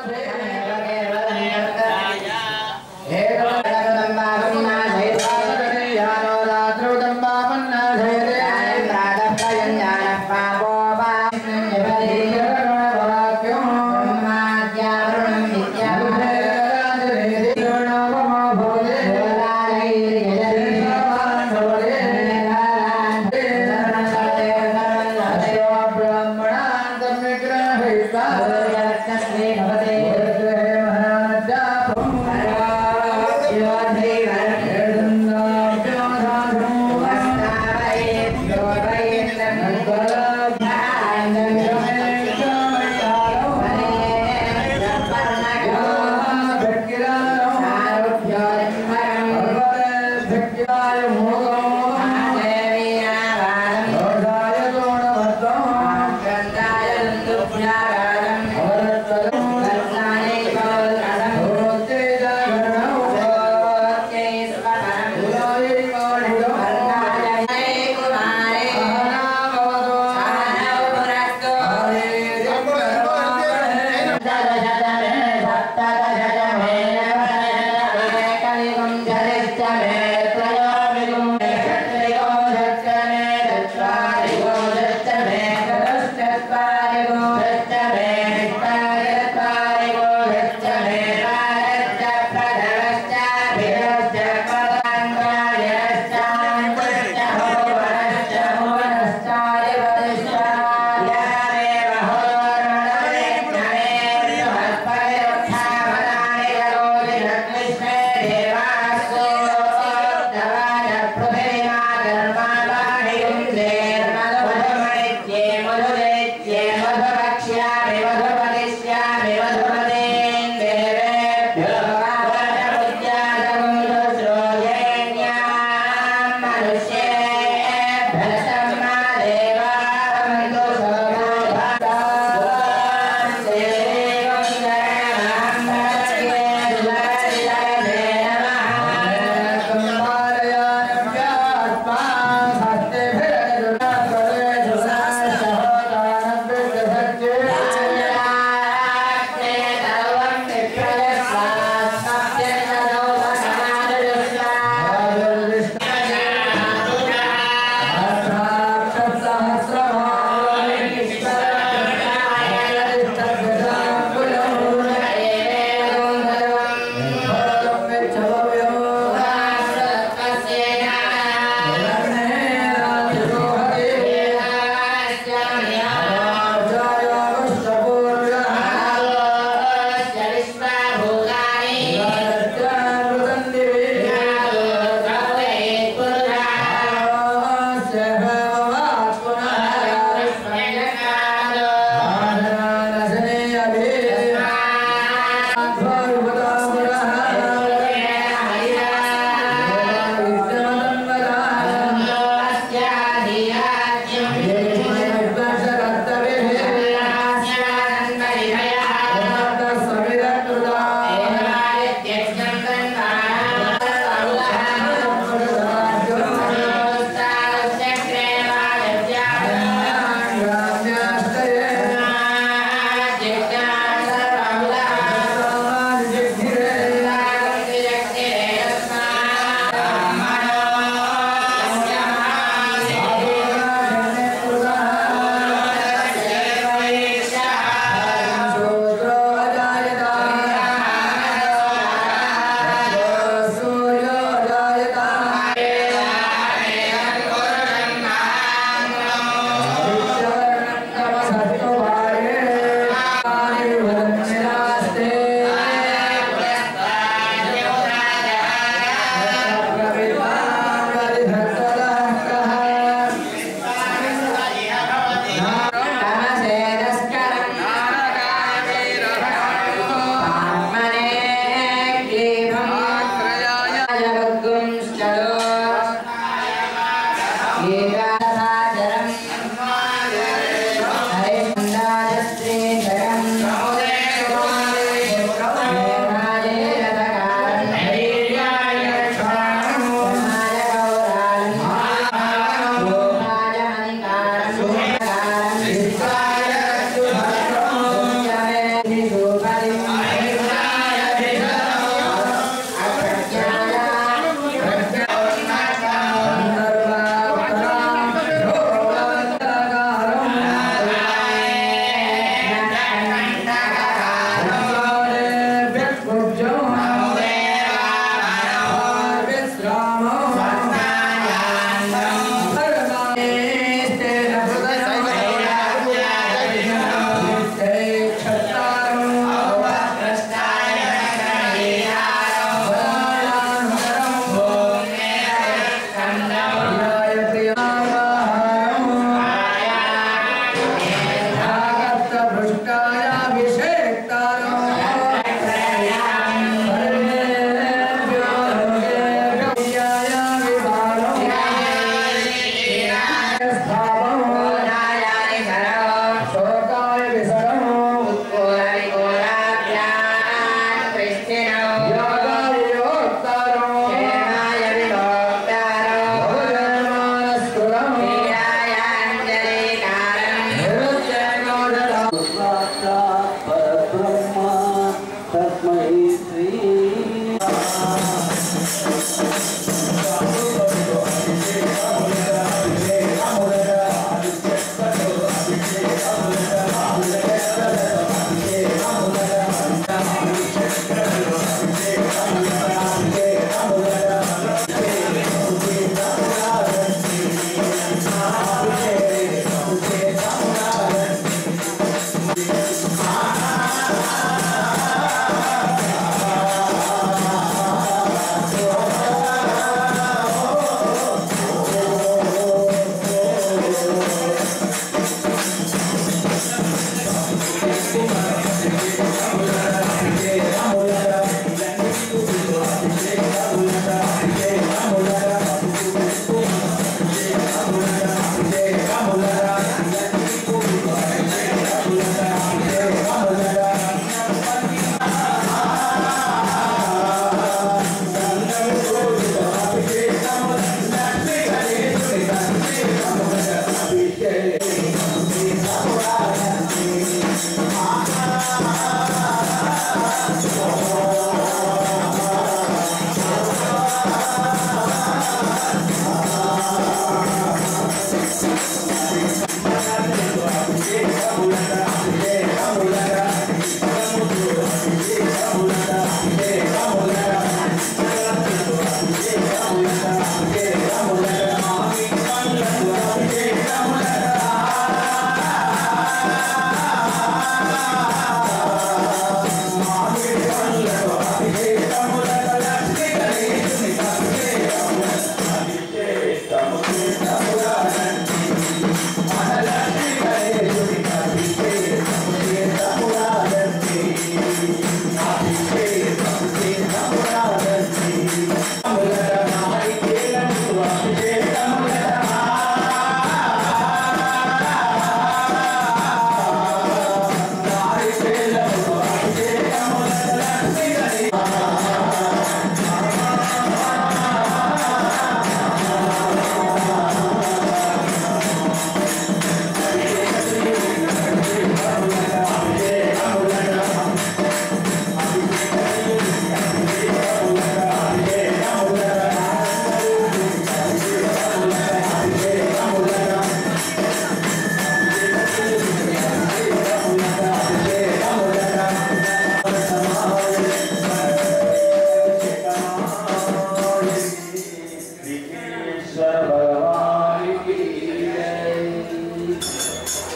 Yeah.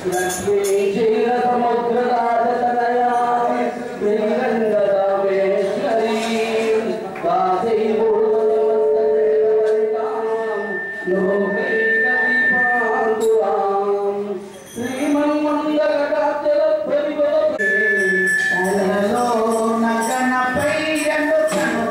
కలలో నగనపై ఎన్నుకను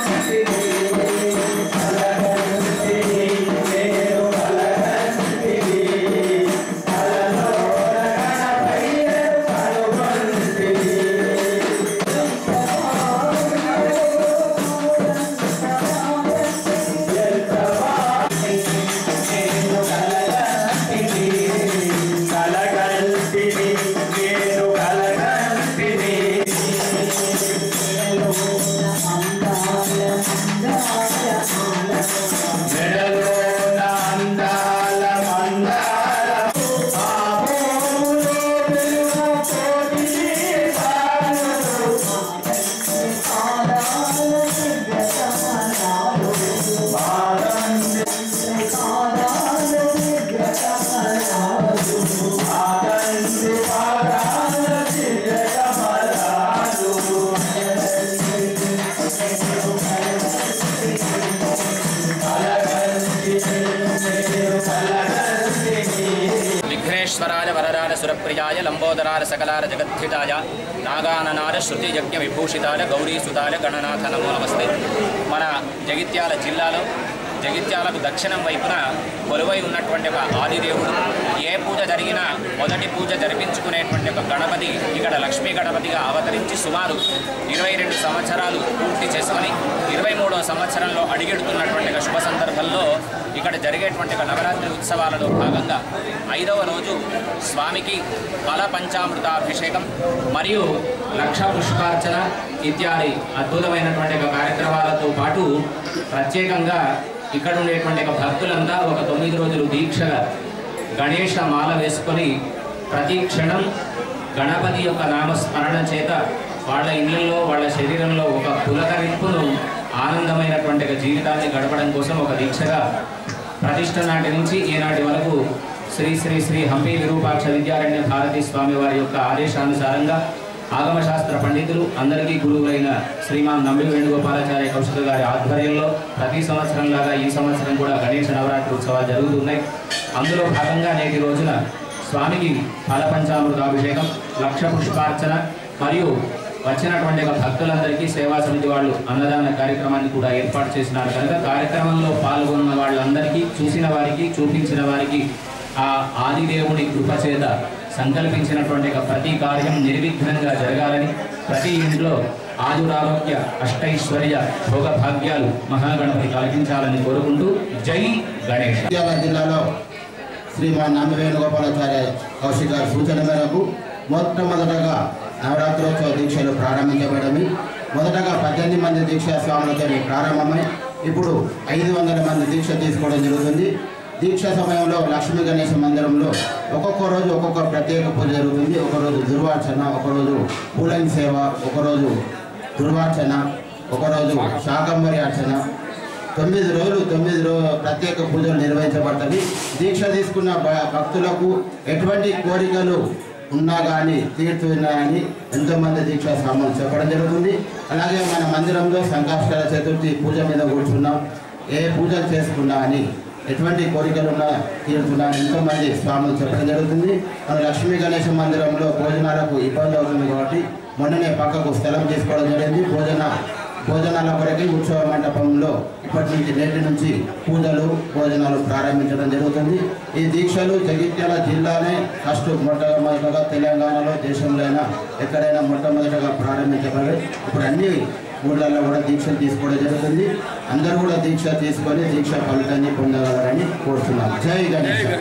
కలగంటిని నేను కలగంటిని మెడలో నా అందాల మందాల ఆమోదులో వెలుగు కోటి దీపాలు. ఆనంది ఆనంది పాదాల చిరకమలాలు. విఘ్నేశ్వరాయ వరదార సురప్రియాయ లంబోదరార సకలార జగద్ధితాయ నాగాననార శృతి యజ్ఞ విభూషితాయ గౌరీసుతాయ గణనాథ నమో నమస్తే మన జగిత్యాల జిల్లాలో జగిత్యాలకు దక్షిణం వైపున కొలువై ఉన్నటువంటి ఒక ఆదిదేవుడు ఏ పూజ జరిగినా మొదటి పూజ జరిపించుకునేటువంటి ఒక గణపతి ఇక్కడ లక్ష్మీ గణపతిగా అవతరించి సుమారు ఇరవై రెండు సంవత్సరాలు పూర్తి చేసుకొని ఇరవై మూడవ సంవత్సరంలో అడిగెడుతున్నటువంటి ఒక శుభ సందర్భంలో ఇక్కడ జరిగేటువంటి ఒక నవరాత్రి ఉత్సవాలలో భాగంగా ఐదవ రోజు స్వామికి బల పంచామృతాభిషేకం మరియు లక్ష పుష్పార్చన ఇత్యాది అద్భుతమైనటువంటి ఒక కార్యక్రమాలతో పాటు ప్రత్యేకంగా ఇక్కడ ఉండేటువంటి ఒక భక్తులంతా ఒక తొమ్మిది రోజులు దీక్షగా గణేష మాల వేసుకొని ప్రతి క్షణం గణపతి యొక్క నామస్మరణ చేత వాళ్ళ ఇళ్ళల్లో వాళ్ళ శరీరంలో ఒక పులకరింపును ఆనందమైనటువంటి ఒక జీవితాన్ని గడపడం కోసం ఒక దీక్షగా ప్రతిష్ట నాటి నుంచి ఈనాటి వరకు శ్రీ శ్రీ శ్రీ హంపి విరూపాక్ష విద్యారణ్య భారతీ స్వామి వారి యొక్క ఆదేశానుసారంగా ఆగమశాస్త్ర పండితులు అందరికీ గురువులైన శ్రీమాన్ నంబి వేణుగోపాలాచార్య కౌశిక గారి ఆధ్వర్యంలో ప్రతి సంవత్సరంలాగా ఈ సంవత్సరం కూడా గణేష నవరాత్రి ఉత్సవాలు జరుగుతున్నాయి అందులో భాగంగా నేటి రోజున స్వామికి ఫలపంచామృతాభిషేకం లక్ష పుష్పార్చన మరియు వచ్చినటువంటి ఒక భక్తులందరికీ సేవా సమితి వాళ్ళు అన్నదాన కార్యక్రమాన్ని కూడా ఏర్పాటు చేసినారు కనుక కార్యక్రమంలో పాల్గొన్న వాళ్ళందరికీ చూసిన వారికి చూపించిన వారికి ఆ ఆదిదేవుని కృపచేత సంకల్పించినటువంటి ఒక ప్రతి కార్యం నిర్విఘ్నంగా జరగాలని ప్రతి ఇంట్లో ఆయురారోగ్య అష్టైశ్వర్య భోగ భాగ్యాలు మహాగణపతి కలిగించాలని కోరుకుంటూ జై గణేష్ నంద్యాల జిల్లాలో శ్రీమాన్ నామ వేణుగోపాలాచార్య కౌశిక్ గారి సూచన మేరకు మొట్టమొదటగా నవరాత్రోత్సవ దీక్షలు ప్రారంభించబడింది మొదటగా పద్దెనిమిది మంది దీక్షా స్వాములతో ప్రారంభమై ఇప్పుడు ఐదు వందల మంది దీక్ష తీసుకోవడం జరుగుతుంది దీక్ష సమయంలో లక్ష్మీ గణేశ మందిరంలో ఒక్కొక్క రోజు ఒక్కొక్క ప్రత్యేక పూజ జరుగుతుంది ఒకరోజు దుర్వార్చన ఒకరోజు పూలని సేవ ఒకరోజు దుర్వార్చన ఒకరోజు శాకంబరి అర్చన తొమ్మిది రోజులు తొమ్మిది రోజు ప్రత్యేక పూజలు నిర్వహించబడతాయి దీక్ష తీసుకున్న భ- భక్తులకు ఎటువంటి కోరికలు ఉన్నా కానీ తీరుతున్నాయని ఎంతోమంది దీక్షా స్వాములు చెప్పడం జరుగుతుంది అలాగే మన మందిరంలో సంకష్టాల చతుర్థి పూజ మీద కూర్చున్నాం ఏ పూజలు చేసుకున్నా అని ఎటువంటి కోరికలు ఉన్నా తీరుతున్నా ఎంతోమంది స్వాములు చెప్పడం జరుగుతుంది మన లక్ష్మీ గణేశ మందిరంలో భోజనాలకు ఇబ్బంది అవుతుంది కాబట్టి మొన్ననే పక్కకు స్థలం తీసుకోవడం జరిగింది భోజన భోజనాల కొరకి ఉత్సవ మండపంలో ఇప్పటి నుంచి నేటి నుంచి పూజలు భోజనాలు ప్రారంభించడం జరుగుతుంది ఈ దీక్షలు జగిత్యాల జిల్లానే ఫస్ట్ మొట్టమొదటగా తెలంగాణలో దేశంలోనైనా ఎక్కడైనా మొట్టమొదటగా ప్రారంభించబడి ఇప్పుడు అన్ని ఊళ్ళల్లో కూడా దీక్షలు తీసుకోవడం జరుగుతుంది అందరూ కూడా దీక్ష తీసుకొని దీక్ష ఫలితాన్ని పొందగలరని కోరుతున్నాను జై గణేష్